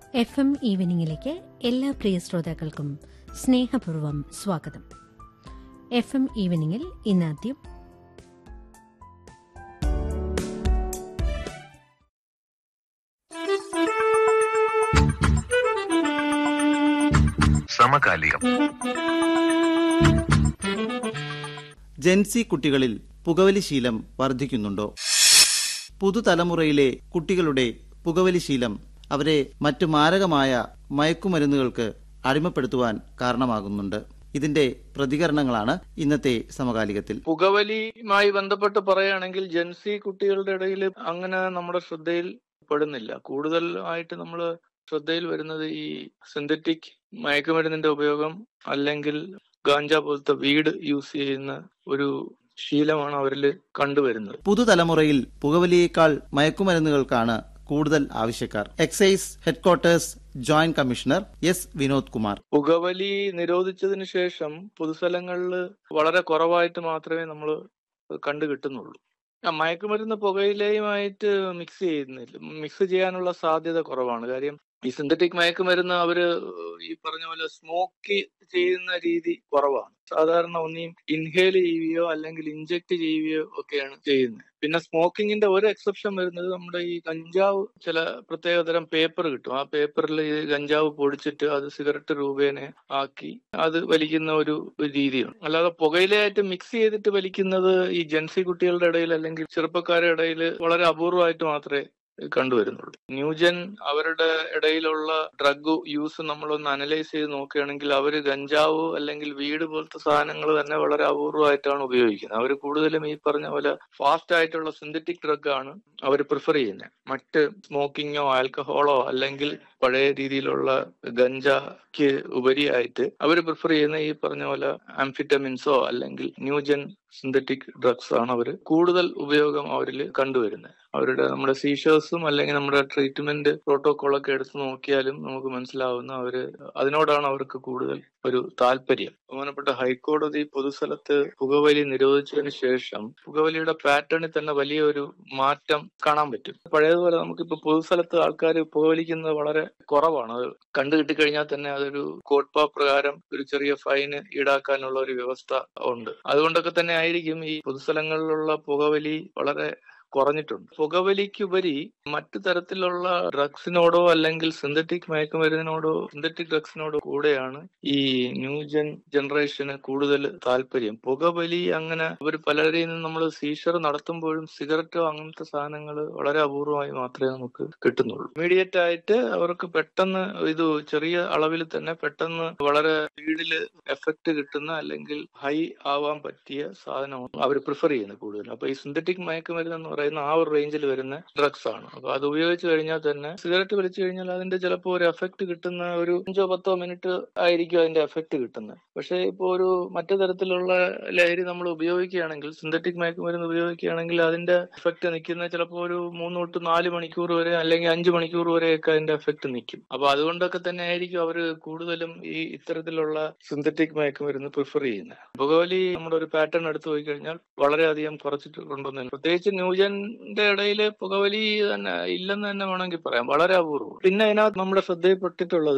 F M ഈവനിങ്ങിലേക്ക് എല്ലാ പ്രിയ ശ്രോതാക്കൾക്കും സ്നേഹപൂർവ്വം സ്വാഗതം എഫ് എം ഈവനിങ്ങിൽ ഇന്നാദ്യം സമകാലികം ജെൻസി കുട്ടികളിൽ പുകവലി ശീലം വർദ്ധിക്കുന്നുണ്ടോ പുതുതലമുറയിലെ കുട്ടികളുടെ പുകവലി ശീലം അവരെ മറ്റു മാരകമായ മയക്കുമരുന്നുകൾക്ക് അടിമപ്പെടുത്തുവാൻ കാരണമാകുന്നുണ്ട് ഇതിന്റെ പ്രതികരണങ്ങളാണ് ഇന്നത്തെ സമകാലികത്തിൽ പുകവലിയുമായി ബന്ധപ്പെട്ട് പറയുകയാണെങ്കിൽ ജെൻസി കുട്ടികളുടെ ഇടയിൽ അങ്ങനെ നമ്മുടെ ശ്രദ്ധയിൽ പെടുന്നില്ല കൂടുതൽ ആയിട്ട് നമ്മൾ ശ്രദ്ധയിൽ വരുന്നത് ഈ സിന്തറ്റിക് മയക്കുമരുന്നിന്റെ ഉപയോഗം അല്ലെങ്കിൽ ഗാഞ്ച പോലത്തെ വീട് യൂസ് ചെയ്യുന്ന ഒരു ശീലമാണ് അവരിൽ കണ്ടുവരുന്നത് പുതുതലമുറയിൽ പുകവലിയേക്കാൾ മയക്കുമരുന്നുകൾക്കാണ് കൂടുതൽ ആവശ്യക്കാർ excise headquarters joint commissioner S Vinod Kumar പുകവലി നിരോധിച്ചതിന് ശേഷം പൊതുസ്ഥലങ്ങളിൽ വളരെ കുറവായിട്ട് മാത്രമേ നമ്മൾ കണ്ടു കിട്ടുന്നുള്ളൂ ആ മയക്കുമരുന്ന് പുകയിലയുമായിട്ട് മിക്സ് ചെയ്യുന്നില്ല മിക്സ് ചെയ്യാനുള്ള സാധ്യത കുറവാണ് കാര്യം ഈ സിന്തറ്റിക് മയക്കുമരുന്ന് അവര് ഈ പറഞ്ഞ പോലെ സ്മോക്ക് ചെയ്യുന്ന രീതി കുറവാണ് സാധാരണ ഒന്നിയും ഇൻഹേൽ ചെയ്യുകയോ അല്ലെങ്കിൽ ഇഞ്ചക്ട് ചെയ്യുകയോ ഒക്കെയാണ് ചെയ്യുന്നത് പിന്നെ സ്മോക്കിങ്ങിന്റെ ഒരു എക്സെപ്ഷൻ വരുന്നത് നമ്മുടെ ഈ കഞ്ചാവ് ചില പ്രത്യേകതരം പേപ്പർ കിട്ടും ആ പേപ്പറിൽ ഈ കഞ്ചാവ് പൊടിച്ചിട്ട് അത് സിഗരറ്റ് രൂപേണ ആക്കി അത് വലിക്കുന്ന ഒരു രീതിയാണ് അല്ലാതെ പുകയിലയായിട്ട് മിക്സ് ചെയ്തിട്ട് വലിക്കുന്നത് ഈ ജെൻസി കുട്ടികളുടെ ഇടയിൽ അല്ലെങ്കിൽ ചെറുപ്പക്കാരുടെ ഇടയിൽ വളരെ അപൂർവമായിട്ട് മാത്രമേ കണ്ടുവരുന്നുള്ളൂ ന്യൂജൻ അവരുടെ ഇടയിലുള്ള ഡ്രഗ് യൂസ് നമ്മളൊന്ന് അനലൈസ് ചെയ്ത് നോക്കുകയാണെങ്കിൽ അവർ ഗഞ്ചാവ് അല്ലെങ്കിൽ വീട് പോലത്തെ സാധനങ്ങൾ തന്നെ വളരെ അപൂർവമായിട്ടാണ് ഉപയോഗിക്കുന്നത് അവർ കൂടുതലും ഈ പറഞ്ഞ പോലെ ഫാസ്റ്റ് ആയിട്ടുള്ള സിന്തറ്റിക് ഡ്രഗ് ആണ് അവർ പ്രിഫർ ചെയ്യുന്നത് മറ്റ് സ്മോക്കിങ്ങോ ആൽക്കഹോളോ അല്ലെങ്കിൽ പഴയ രീതിയിലുള്ള ഗഞ്ചയ്ക്ക് ഉപരിയായിട്ട് അവർ പ്രിഫർ ചെയ്യുന്ന ഈ പറഞ്ഞ പോലെ ആംഫിറ്റമിൻസോ അല്ലെങ്കിൽ ന്യൂജൻ സിന്തറ്റിക് ഡ്രഗ്സ് ആണ് അവർ കൂടുതൽ ഉപയോഗം അവരിൽ കണ്ടുവരുന്നത് അവരുടെ നമ്മുടെ സീഷേഴ്സും അല്ലെങ്കിൽ നമ്മുടെ ട്രീറ്റ്മെന്റ് പ്രോട്ടോകോൾ ഒക്കെ എടുത്ത് നോക്കിയാലും നമുക്ക് മനസ്സിലാവുന്ന അവര് അതിനോടാണ് അവർക്ക് കൂടുതൽ ഒരു താല്പര്യം ബഹുമാനപ്പെട്ട ഹൈക്കോടതി പൊതുസ്ഥലത്ത് പുകവലി നിരോധിച്ചതിന് ശേഷം പുകവലിയുടെ പാറ്റേണിൽ തന്നെ വലിയൊരു മാറ്റം കാണാൻ പറ്റും പഴയതുപോലെ നമുക്കിപ്പോ പൊതുസ്ഥലത്ത് ആൾക്കാർ പുകവലിക്കുന്നത് വളരെ കുറവാണ് അത് കണ്ടു കിട്ടിക്കഴിഞ്ഞാൽ തന്നെ അതൊരു കോട്ട്പാ പ്രകാരം ഒരു ചെറിയ ഫൈന് ഈടാക്കാനുള്ള ഒരു വ്യവസ്ഥ ഉണ്ട് അതുകൊണ്ടൊക്കെ തന്നെ ആയിരിക്കും ഈ പൊതുസ്ഥലങ്ങളിലുള്ള പുകവലി വളരെ കുറഞ്ഞിട്ടുണ്ട് പുകവലിക്കുപരി മറ്റു തരത്തിലുള്ള ഡ്രഗ്സിനോടോ അല്ലെങ്കിൽ സിന്തറ്റിക് മയക്കുമരുന്നിനോടോ സിന്തറ്റിക് ഡ്രഗ്സിനോടോ കൂടെയാണ് ഈ ന്യൂജൻ ജനറേഷന് കൂടുതൽ താല്പര്യം പുകവലി അങ്ങനെ അവർ പലരെയും നമ്മൾ സീഷർ നടത്തുമ്പോഴും സിഗരറ്റോ അങ്ങനത്തെ സാധനങ്ങൾ വളരെ അപൂർവമായി മാത്രമേ നമുക്ക് കിട്ടുന്നുള്ളൂ ഇമീഡിയറ്റ് ആയിട്ട് അവർക്ക് പെട്ടെന്ന് ഇത് ചെറിയ അളവിൽ തന്നെ പെട്ടെന്ന് വളരെ സ്പീഡിൽ എഫക്ട് കിട്ടുന്ന അല്ലെങ്കിൽ ഹൈ ആവാൻ പറ്റിയ സാധനമാണ് അവർ പ്രിഫർ ചെയ്യുന്നത് കൂടുതൽ അപ്പൊ ഈ സിന്തറ്റിക് മയക്കുമരുന്ന് എന്ന് പറയുന്ന ആ ഒരു റേഞ്ചിൽ വരുന്ന ഡ്രഗ്സ് ആണ് അപ്പൊ അത് ഉപയോഗിച്ച് കഴിഞ്ഞാൽ തന്നെ സിഗരറ്റ് വലിച്ചു കഴിഞ്ഞാൽ അതിന്റെ ചിലപ്പോൾ ഒരു എഫക്ട് കിട്ടുന്ന ഒരു അഞ്ചോ പത്തോ മിനിറ്റ് ആയിരിക്കും അതിന്റെ എഫക്ട് കിട്ടുന്നത് പക്ഷേ ഇപ്പോൾ ഒരു മറ്റു തരത്തിലുള്ള ലഹരി നമ്മൾ ഉപയോഗിക്കുകയാണെങ്കിൽ സിന്തറ്റിക് മയക്കുമരുന്ന് ഉപയോഗിക്കുകയാണെങ്കിൽ അതിന്റെ എഫക്ട് നിൽക്കുന്ന ചിലപ്പോൾ ഒരു മൂന്ന് തൊട്ട് നാല് മണിക്കൂർ വരെ അല്ലെങ്കിൽ അഞ്ച് മണിക്കൂർ വരെയൊക്കെ അതിന്റെ എഫക്ട് നിൽക്കും അപ്പൊ അതുകൊണ്ടൊക്കെ തന്നെ ആയിരിക്കും അവർ കൂടുതലും ഈ ഇത്തരത്തിലുള്ള സിന്തറ്റിക് മയക്കുമരുന്ന് പ്രിഫർ ചെയ്യുന്നത് പുകവലി നമ്മുടെ ഒരു പാറ്റേൺ എടുത്തു പോയി കഴിഞ്ഞാൽ വളരെയധികം കുറച്ചിട്ടുണ്ടെന്ന് പ്രത്യേകിച്ച് ന്യൂജന്റെ ഇടയിൽ പുകവലി തന്നെ ഇല്ലെന്ന് തന്നെ വേണമെങ്കിൽ പറയാം വളരെ അപൂർവം പിന്നെ അതിനകത്ത് നമ്മുടെ ശ്രദ്ധയിൽപ്പെട്ടിട്ടുള്ളത്